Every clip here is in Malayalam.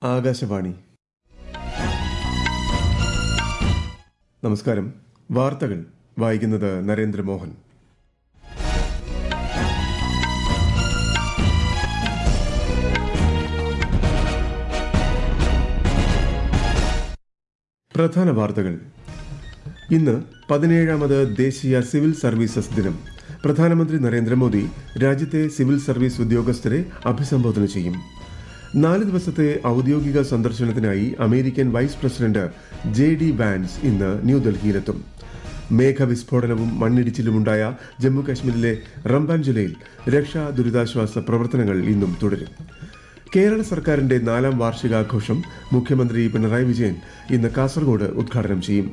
ആകാശവാണി നമസ്കാരം വാർത്തകൾ വായിക്കുന്നത് നരേന്ദ്രമോഹൻ പ്രധാന വാർത്തകൾ ഇന്ന് പതിനേഴാമത് ദേശീയ സിവിൽ സർവീസസ് ദിനം പ്രധാനമന്ത്രി നരേന്ദ്രമോദി രാജ്യത്തെ സിവിൽ സർവീസ് ഉദ്യോഗസ്ഥരെ അഭിസംബോധന ചെയ്യും നാല് ദിവസത്തെ ഔദ്യോഗിക സന്ദർശനത്തിനായി American vice president J D Vance ഇന്ന് ന്യൂഡൽഹിയിലെത്തും മേഘവിസ്ഫോടനവും മണ്ണിടിച്ചിലുമുണ്ടായ ജമ്മുകാശ്മീരിലെ റംബാൻ ജില്ലയിൽ രക്ഷാ ദുരിതാശ്വാസ പ്രവർത്തനങ്ങൾ ഇന്നും തുടരും കേരള സർക്കാരിന്റെ നാലാം വാർഷികാഘോഷം മുഖ്യമന്ത്രി പിണറായി വിജയൻ ഇന്ന് കാസർഗോഡ് ഉദ്ഘാടനം ചെയ്യും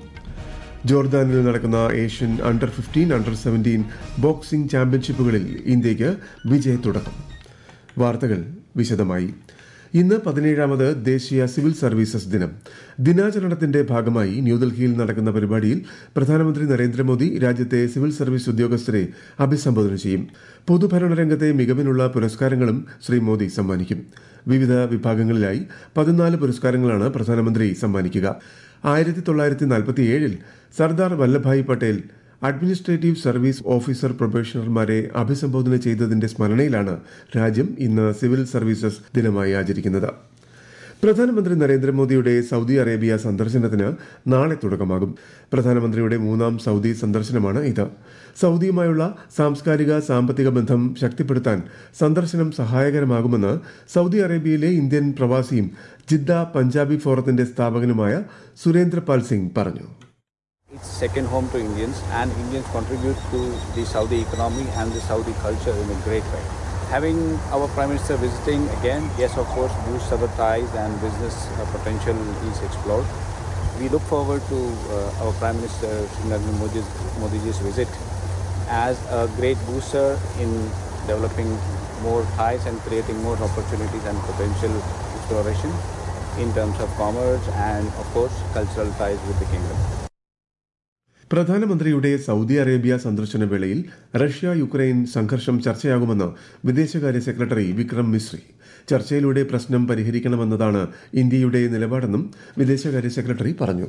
ജോർദാനിൽ നടക്കുന്ന Asian under fifteen under seventeen boxing ചാമ്പ്യൻഷിപ്പുകളിൽ ഇന്ത്യയ്ക്ക് വിജയത്തുടക്കം വാർത്തകൾ വിശദമായി ഇന്ന് പതിനേഴാമത് ദേശീയ സിവിൽ സർവീസസ് ദിനം ദിനാചരണത്തിന്റെ ഭാഗമായി ന്യൂഡൽഹിയിൽ നടക്കുന്ന പരിപാടിയിൽ പ്രധാനമന്ത്രി നരേന്ദ്രമോദി രാജ്യത്തെ സിവിൽ സർവീസ് ഉദ്യോഗസ്ഥരെ അഭിസംബോധന ചെയ്യും പൊതുഭരണ രംഗത്തെ മികവിനുള്ള പുരസ്കാരങ്ങളും ശ്രീ മോദി സമ്മാനിക്കും വിവിധ വിഭാഗങ്ങളിലായി പതിനാല് പുരസ്കാരങ്ങളാണ് പ്രധാനമന്ത്രി സമ്മാനിക്കുക ആയിരത്തി തൊള്ളായിരത്തി നാൽപ്പത്തിയേഴിൽ Sardar Vallabhbhai Patel administrative service officer പ്രൊബേഷണർമാരെ അഭിസംബോധന ചെയ്തതിന്റെ സ്മരണയിലാണ് രാജ്യം ഇന്ന് സിവിൽ സർവീസസ് ദിനമായി ആചരിക്കുന്നത് പ്രധാനമന്ത്രി നരേന്ദ്രമോദിയുടെ സൗദി അറേബ്യ സന്ദർശനത്തിന് നാളെ തുടക്കമാകും പ്രധാനമന്ത്രിയുടെ മൂന്നാം സൗദി സന്ദർശനമാണ് ഇത് സൗദിയുമായുള്ള സാംസ്കാരിക സാമ്പത്തിക ബന്ധം ശക്തിപ്പെടുത്താൻ സന്ദർശനം സഹായകരമാകുമെന്ന് സൗദി അറേബ്യയിലെ ഇന്ത്യൻ പ്രവാസിയും ജിദ്ദ പഞ്ചാബി ഫോറത്തിന്റെ സ്ഥാപകനുമായ സുരേന്ദ്രപാൽ സിംഗ് പറഞ്ഞു It's second home to Indians, and Indians contribute to the Saudi economy and the Saudi culture in a great way. Having our Prime Minister visiting again, yes, of course, boosts our ties and business uh, potential is explored. We look forward to uh, our Prime Minister Shri Narendra Modi's, Modi's visit as a great booster in developing more ties and creating more opportunities and potential exploration in terms of commerce and, of course, cultural ties with the kingdom. പ്രധാനമന്ത്രിയുടെ സൗദി അറേബ്യ സന്ദർശന വേളയിൽ റഷ്യ യുക്രൈൻ സംഘർഷം ചർച്ചയാകുമെന്ന് വിദേശകാര്യ സെക്രട്ടറി വിക്രം മിശ്രി ചർച്ചയിലൂടെ പ്രശ്നം പരിഹരിക്കണമെന്നതാണ് ഇന്ത്യയുടെ നിലപാടെന്നും വിദേശകാര്യ സെക്രട്ടറി പറഞ്ഞു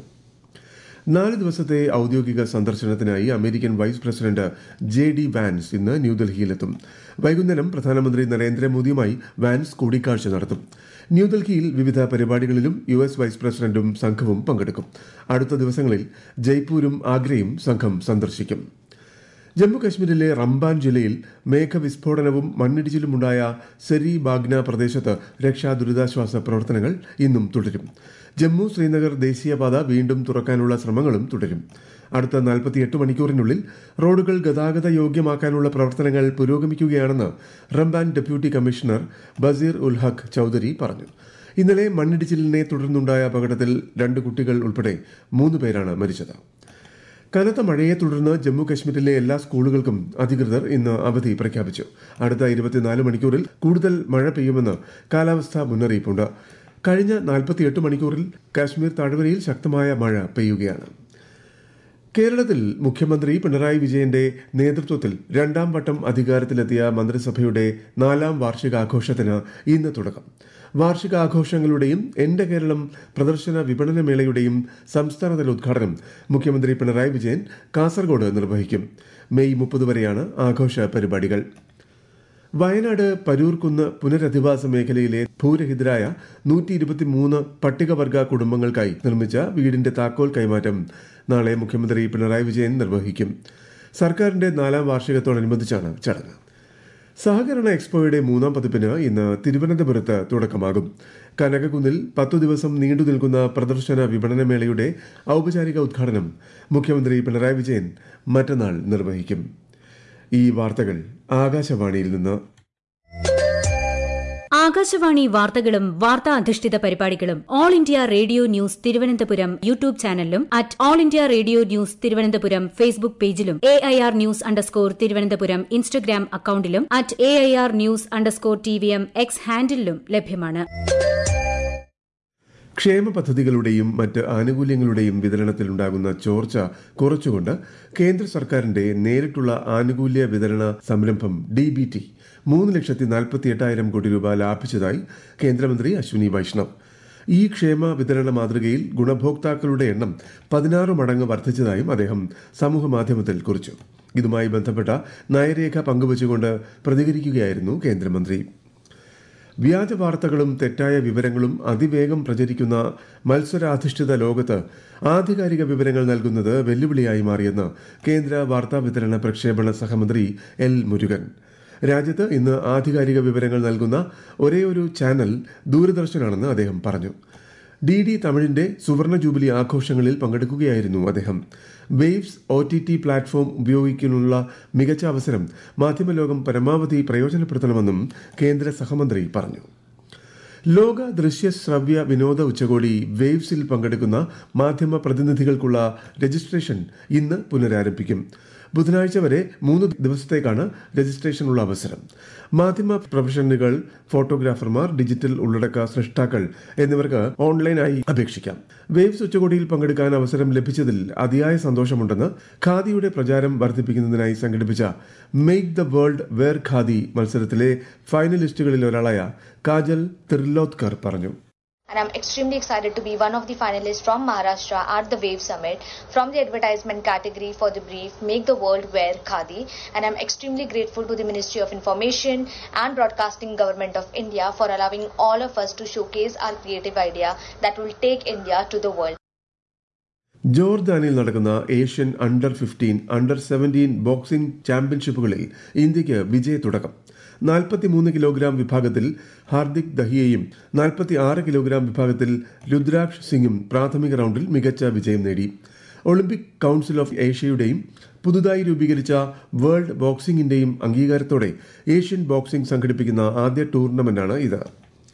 നാല് ദിവസത്തെ ഔദ്യോഗിക സന്ദർശനത്തിനായി American vice president J D Vance ഇന്ന് ന്യൂഡൽഹിയിലെത്തും വൈകുന്നേരം പ്രധാനമന്ത്രി നരേന്ദ്രമോദിയുമായി വാൻസ് കൂടിക്കാഴ്ച നടത്തും ന്യൂഡൽഹിയിൽ വിവിധ പരിപാടികളിലും യു എസ് വൈസ് പ്രസിഡന്റും സംഘവും പങ്കെടുക്കും അടുത്ത ദിവസങ്ങളിൽ ജയ്പൂരും ആഗ്രയും സംഘം സന്ദർശിക്കും ജമ്മുകശ്മീരിലെ റംബാൻ ജില്ലയിൽ മേഘവിസ്ഫോടനവും മണ്ണിടിച്ചിലുമുണ്ടായ സെരി ബാഗ്ന പ്രദേശത്ത് രക്ഷാ ദുരിതാശ്വാസ പ്രവർത്തനങ്ങൾ ഇന്നും തുടരും ജമ്മു ശ്രീനഗർ ദേശീയപാത വീണ്ടും തുറക്കാനുള്ള ശ്രമങ്ങളും തുടരും അടുത്ത നാൽപ്പത്തിയെട്ട് മണിക്കൂറിനുള്ളിൽ റോഡുകൾ ഗതാഗത യോഗ്യമാക്കാനുള്ള പ്രവർത്തനങ്ങൾ പുരോഗമിക്കുകയാണെന്ന് റംബാൻ ഡെപ്യൂട്ടി കമ്മീഷണർ ബസീർ ഉൽ ഹഖ് ചൌധരി പറഞ്ഞു ഇന്നലെ മണ്ണിടിച്ചിലിനെ തുടർന്നുണ്ടായ അപകടത്തിൽ രണ്ട് കുട്ടികൾ ഉൾപ്പെടെ മൂന്ന് പേരാണ് മരിച്ചത് കനത്ത മഴയെ തുടർന്ന് ജമ്മു കശ്മീരിലെ എല്ലാ സ്കൂളുകൾക്കും അധികൃതർ ഇന്ന് അവധി പ്രഖ്യാപിച്ചു അടുത്ത ഇരുപത്തിനാല് മണിക്കൂറിൽ കൂടുതൽ മഴ പെയ്യുമെന്ന് കാലാവസ്ഥാ മുന്നറിയിപ്പുണ്ട് കഴിഞ്ഞ നാൽപ്പത്തിയെട്ട് മണിക്കൂറിൽ കാശ്മീർ താഴ്വരയിൽ ശക്തമായ മഴ പെയ്യുകയാണ് കേരളത്തിൽ മുഖ്യമന്ത്രി പിണറായി വിജയന്റെ നേതൃത്വത്തിൽ രണ്ടാം വട്ടം അധികാരത്തിലെത്തിയ മന്ത്രിസഭയുടെ നാലാം വാർഷികാഘോഷത്തിന് ഇന്ന് തുടക്കം വാർഷികാഘോഷങ്ങളുടെയും എന്റെ കേരളം പ്രദർശന വിപണന മേളയുടെയും സംസ്ഥാനതല ഉദ്ഘാടനം മുഖ്യമന്ത്രി പിണറായി വിജയൻ കാസർഗോഡ് നിർവഹിക്കും മെയ് മുപ്പത് വരെയാണ് ആഘോഷ പരിപാടികൾ വയനാട് പരൂർക്കുന്ന് പുനരധിവാസ മേഖലയിലെ ഭൂരഹിതരായ നൂറ്റി ഇരുപത്തിമൂന്ന് പട്ടികവർഗ കുടുംബങ്ങൾക്കായി നിർമ്മിച്ച വീടിന്റെ താക്കോൽ കൈമാറ്റം നാളെ മുഖ്യമന്ത്രി പിണറായി വിജയൻ നിർവഹിക്കും സർക്കാരിന്റെ നാലാം വാർഷികത്തോടനുബന്ധിച്ചാണ് ചടങ്ങ് സഹകരണ എക്സ്പോയുടെ മൂന്നാം പതിപ്പിന് ഇന്ന് തിരുവനന്തപുരത്ത് തുടക്കമാകും കനകകുന്നിൽ പത്തു ദിവസം നീണ്ടു നിൽക്കുന്ന പ്രദർശന വിപണന മേളയുടെ ഔപചാരിക ഉദ്ഘാടനം മുഖ്യമന്ത്രി പിണറായി വിജയൻ മറ്റന്നാൾ നിർവഹിക്കും ഈ വാർത്തകൾ ആകാശവാണിയിൽ നിന്ന് ആകാശവാണി വാർത്തകളും വാർത്താ അധിഷ്ഠിത പരിപാടികളും all India radio news Thiruvananthapuram YouTube ചാനലിലും at all India radio news Thiruvananthapuram Facebook പേജിലും A I R news underscore Thiruvananthapuram Instagram അക്കൌണ്ടിലും at A I R news underscore T V M X ഹാൻഡിലും ലഭ്യമാണ് ക്ഷേമ പദ്ധതികളുടെയും മറ്റ് ആനുകൂല്യങ്ങളുടെയും വിതരണത്തിലുണ്ടാകുന്ന ചോർച്ച കുറച്ചുകൊണ്ട് കേന്ദ്ര സർക്കാരിന്റെ നേരിട്ടുള്ള ആനുകൂല്യ വിതരണ സംരംഭം ഡി ബി ടി മൂന്ന് ലക്ഷത്തി നാൽപ്പത്തി എട്ടായിരം കോടി രൂപ ലാഭിച്ചതായി കേന്ദ്രമന്ത്രി അശ്വിനി വൈഷ്ണവ് ഈ ക്ഷേമ വിതരണ മാതൃകയിൽ ഗുണഭോക്താക്കളുടെ എണ്ണം പതിനാറ് മടങ്ങ് വർദ്ധിച്ചതായും അദ്ദേഹം സമൂഹമാധ്യമത്തിൽ കുറിച്ചു ഇതുമായി ബന്ധപ്പെട്ട നയരേഖ പങ്കുവച്ചുകൊണ്ട് പ്രതികരിക്കുകയായിരുന്നു കേന്ദ്രമന്ത്രി വ്യാജ വാർത്തകളും തെറ്റായ വിവരങ്ങളും അതിവേഗം പ്രചരിക്കുന്ന മത്സരാധിഷ്ഠിത ലോകത്ത് ആധികാരിക വിവരങ്ങൾ നൽകുന്നത് വെല്ലുവിളിയായി മാറിയെന്ന് കേന്ദ്ര വാർത്താവിതരണ പ്രക്ഷേപണ സഹമന്ത്രി എൽ മുരുകൻ രാജ്യത്ത് ഇന്ന് ആധികാരിക വിവരങ്ങൾ നൽകുന്ന ഒരേയൊരു ചാനൽ ദൂരദർശനാണെന്ന് അദ്ദേഹം പറഞ്ഞു ഡി ഡി തമിഴിന്റെ സുവർണ ജൂബിലി ആഘോഷങ്ങളിൽ പങ്കെടുക്കുകയായിരുന്നു അദ്ദേഹം waves O T T platform ഉപയോഗിക്കാനുള്ള മികച്ച അവസരം മാധ്യമലോകം പരമാവധി പ്രയോജനപ്പെടുത്തണമെന്നും കേന്ദ്ര സഹമന്ത്രി പറഞ്ഞു ലോക ദൃശ്യ ശ്രവ്യ വിനോദ ഉച്ചകോടി വേവ്സിൽ പങ്കെടുക്കുന്ന മാധ്യമ പ്രതിനിധികൾക്കുള്ള രജിസ്ട്രേഷൻ ഇന്ന് പുനരാരംഭിക്കും ബുധനാഴ്ച വരെ മൂന്ന് ദിവസത്തേക്കാണ് രജിസ്ട്രേഷനുള്ള അവസരം മാധ്യമ പ്രൊഫഷണലുകൾ ഫോട്ടോഗ്രാഫർമാർ ഡിജിറ്റൽ ഉള്ളടക്ക സൃഷ്ടാക്കൾ എന്നിവർക്ക് ഓൺലൈനായി അപേക്ഷിക്കാം വേവ്സ് ഉച്ചകോടിയിൽ പങ്കെടുക്കാൻ അവസരം ലഭിച്ചതിൽ അതിയായ സന്തോഷമുണ്ടെന്ന് ഖാദിയുടെ പ്രചാരം വർദ്ധിപ്പിക്കുന്നതിനായി സംഘടിപ്പിച്ച make the world wear khadi മത്സരത്തിലെ ഫൈനലിസ്റ്റുകളിൽ ഒരാളായ കാജൽ തിർലോത്കർ പറഞ്ഞു and I'm extremely excited to be one of the finalists from Maharashtra at the Wave Summit from the advertisement category for the brief Make the World Wear Khadi and I'm extremely grateful to the Ministry of Information and Broadcasting Government of India for allowing all of us to showcase our creative idea that will take India to the world. ജോർദാനിൽ നടക്കുന്ന Asian under fifteen under seventeen boxing ചാമ്പ്യൻഷിപ്പുകളിൽ ഇന്ത്യയ്ക്ക് വിജയ തുടക്കം നാൽപ്പത്തിമൂന്ന് കിലോഗ്രാം വിഭാഗത്തിൽ ഹാർദിക് ദഹിയയും നാൽപ്പത്തി ആറ് കിലോഗ്രാം വിഭാഗത്തിൽ രുദ്രാക്ഷ് സിംഗും പ്രാഥമിക റൗണ്ടിൽ മികച്ച വിജയം നേടി ഒളിമ്പിക് കൌൺസിൽ ഓഫ് ഏഷ്യയുടെയും പുതുതായി രൂപീകരിച്ച വേൾഡ് ബോക്സിംഗിന്റെയും അംഗീകാരത്തോടെ ഏഷ്യൻ ബോക്സിംഗ് സംഘടിപ്പിക്കുന്ന ആദ്യ ടൂർണമെന്റാണ് ഇത്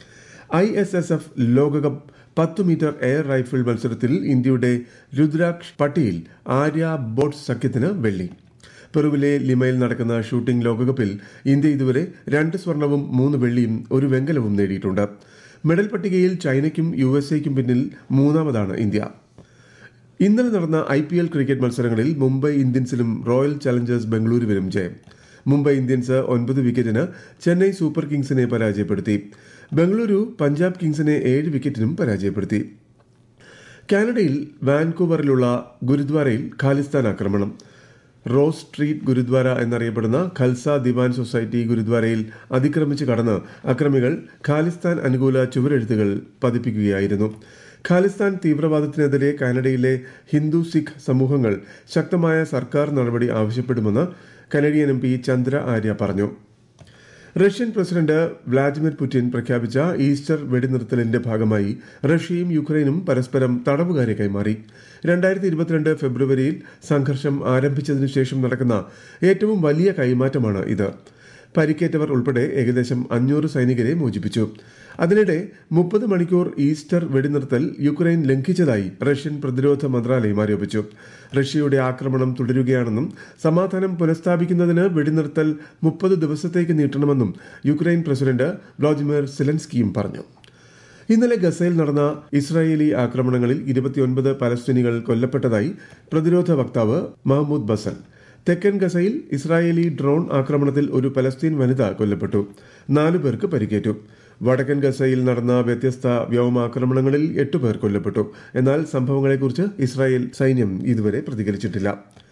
ഐ എസ് എസ് എഫ് ലോകകപ്പ് പത്ത് മീറ്റർ എയർ റൈഫിൾ മത്സരത്തിൽ ഇന്ത്യയുടെ രുദ്രാക്ഷ് പട്ടേൽ ആര്യ ബോട്ട്സ് സഖ്യത്തിന് വെള്ളി പെറുവിലെ ലിമയിൽ നടക്കുന്ന ഷൂട്ടിംഗ് ലോകകപ്പിൽ ഇന്ത്യ ഇതുവരെ രണ്ട് സ്വർണവും മൂന്ന് വെള്ളിയും ഒരു വെങ്കലവും നേടിയിട്ടുണ്ട് മെഡൽ പട്ടികയിൽ ചൈനയ്ക്കും യു എസ് എക്കും പിന്നിൽ മൂന്നാമതാണ് ഇന്ത്യ ഇന്നലെ നടന്ന ഐ പി എൽ ക്രിക്കറ്റ് മത്സരങ്ങളിൽ മുംബൈ ഇന്ത്യൻസിനും റോയൽ ചലഞ്ചേഴ്സ് ബംഗളൂരുവിനും ജയം മുംബൈ ഇന്ത്യൻസ് ഒൻപത് വിക്കറ്റിന് ചെന്നൈ സൂപ്പർ കിങ്സിനെ പരാജയപ്പെടുത്തി ബംഗളൂരു പഞ്ചാബ് കിങ്സിനെ ഏഴ് വിക്കറ്റിനും പരാജയപ്പെടുത്തി കാനഡയിൽ വാൻകൂവറിലുള്ള ഗുരുദ്വാരയിൽ ഖാലിസ്ഥാൻ ആക്രമണം റോസ് സ്ട്രീറ്റ് ഗുരുദ്വാര എന്നറിയപ്പെടുന്ന ഖൽസ ദിവാൻ സൊസൈറ്റി ഗുരുദ്വാരയിൽ അതിക്രമിച്ച് കടന്ന് അക്രമികൾ ഖാലിസ്ഥാൻ അനുകൂല ചുവരെഴുത്തുകൾ പതിപ്പിക്കുകയായിരുന്നു ഖാലിസ്ഥാൻ തീവ്രവാദത്തിനെതിരെ കാനഡയിലെ ഹിന്ദു സിഖ് സമൂഹങ്ങൾ ശക്തമായ സർക്കാർ നടപടി ആവശ്യപ്പെടുമെന്ന് Canadian M P Chandra Arya പറഞ്ഞു റഷ്യൻ പ്രസിഡന്റ് വ്ളാഡിമിർ പുടിൻ പ്രഖ്യാപിച്ച ഈസ്റ്റർ വെടിനിർത്തലിന്റെ ഭാഗമായി റഷ്യയും യുക്രൈനും പരസ്പരം തടവുകാരെ കൈമാറി രണ്ടായിരത്തി ഇരുപത്തിരണ്ട് ഫെബ്രുവരിയിൽ സംഘർഷം ആരംഭിച്ചതിനു ശേഷം നടക്കുന്ന ഏറ്റവും വലിയ കൈമാറ്റമാണ് ഇത് പരിക്കേറ്റവർ ഉൾപ്പെടെ ഏകദേശം അഞ്ഞൂറ് സൈനികരെ മോചിപ്പിച്ചു അതിനിടെ മുപ്പത് മണിക്കൂർ ഈസ്റ്റർ വെടിനിർത്തൽ യുക്രൈൻ ലംഘിച്ചതായി റഷ്യൻ പ്രതിരോധ മന്ത്രാലയം ആരോപിച്ചു റഷ്യയുടെ ആക്രമണം തുടരുകയാണെന്നും സമാധാനം പുനഃസ്ഥാപിക്കുന്നതിന് വെടിനിർത്തൽ മുപ്പത് ദിവസത്തേക്ക് നീട്ടണമെന്നും യുക്രൈൻ പ്രസിഡന്റ് വ്ളാദിമിർ സെലൻസ്കിയും പറഞ്ഞു ഇന്നലെ ഗസയിൽ നടന്ന ഇസ്രായേലി ആക്രമണങ്ങളിൽ ഇരുപത്തിയൊൻപത് പലസ്തീനികൾ കൊല്ലപ്പെട്ടതായി പ്രതിരോധ വക്താവ് മഹ്മൂദ് ബസൽ തെക്കൻ ഗസയിൽ ഇസ്രായേലി ഡ്രോൺ ആക്രമണത്തിൽ ഒരു പലസ്തീൻ വനിത കൊല്ലപ്പെട്ടു നാലു പേർക്ക് പരിക്കേറ്റു വടക്കൻ ഗസയിൽ നടന്ന വ്യത്യസ്ത വ്യോമാക്രമണങ്ങളിൽ എട്ട് പേർ കൊല്ലപ്പെട്ടു എന്നാൽ സംഭവങ്ങളെക്കുറിച്ച് ഇസ്രായേൽ സൈന്യം ഇതുവരെ പ്രതികരിച്ചിട്ടില്ല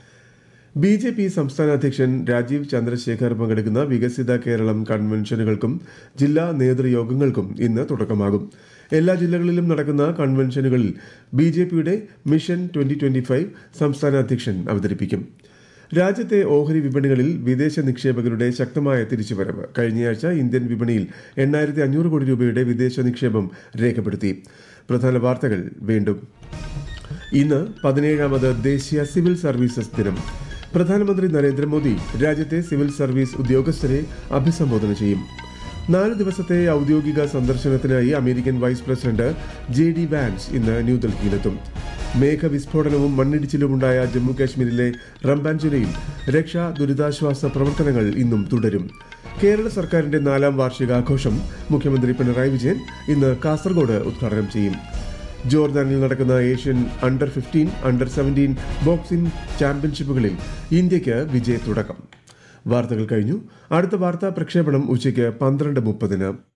ബി ജെ പി സംസ്ഥാന അധ്യക്ഷൻ രാജീവ് ചന്ദ്രശേഖർ പങ്കെടുക്കുന്ന വികസിത കേരളം കൺവെൻഷനുകൾക്കും ജില്ലാ നേതൃയോഗങ്ങൾക്കും ഇന്ന് തുടക്കമാകും എല്ലാ ജില്ലകളിലും നടക്കുന്ന കൺവെൻഷനുകളിൽ ബി ജെ പിയുടെ മിഷൻ ട്വന്റി ട്വന്റി ഫൈവ് സംസ്ഥാന അധ്യക്ഷൻ അവതരിപ്പിക്കും രാജ്യത്തെ ഓഹരി വിപണികളിൽ വിദേശ നിക്ഷേപകരുടെ ശക്തമായ തിരിച്ചുവരവ് കഴിഞ്ഞയാഴ്ച ഇന്ത്യൻ വിപണിയിൽ എണ്ണായിരത്തി അഞ്ഞൂറ് കോടി രൂപയുടെ വിദേശ നിക്ഷേപം രേഖപ്പെടുത്തി പ്രധാന വാർത്തകൾ വീണ്ടും ഇന്ന് പതിനേഴാമത് ദേശീയ സിവിൽ സർവീസസ് ദിനം പ്രധാനമന്ത്രി നരേന്ദ്രമോദി രാജ്യത്തെ സിവിൽ സർവീസ് ഉദ്യോഗസ്ഥരെ അഭിസംബോധന ചെയ്യും നാല് ദിവസത്തെ ഔദ്യോഗിക സന്ദർശനത്തിനായി American vice president J D Vance ഇന്ന് ന്യൂഡൽഹിയിലെത്തും മേഘവിസ്ഫോടനവും മണ്ണിടിച്ചിലുമുണ്ടായ ജമ്മു കാശ്മീരിലെ റംബാൻ ജില്ലയിൽ രക്ഷാ ദുരിതാശ്വാസ പ്രവർത്തനങ്ങൾ ഇന്നും തുടരും കേരള സർക്കാരിന്റെ നാലാം വാർഷികാഘോഷം മുഖ്യമന്ത്രി പിണറായി വിജയൻ ഇന്ന് കാസർഗോഡ് ഉദ്ഘാടനം ചെയ്യും ജോർദാനിൽ നടക്കുന്ന Asian under fifteen under seventeen boxing ചാമ്പ്യൻഷിപ്പുകളിൽ ഇന്ത്യയ്ക്ക് വിജയ തുടക്കം വാർത്തകൾ കഴിഞ്ഞു അടുത്ത വാർത്താ പ്രക്ഷേപണം ഉച്ചയ്ക്ക് പന്ത്രണ്ട് മുപ്പതിന്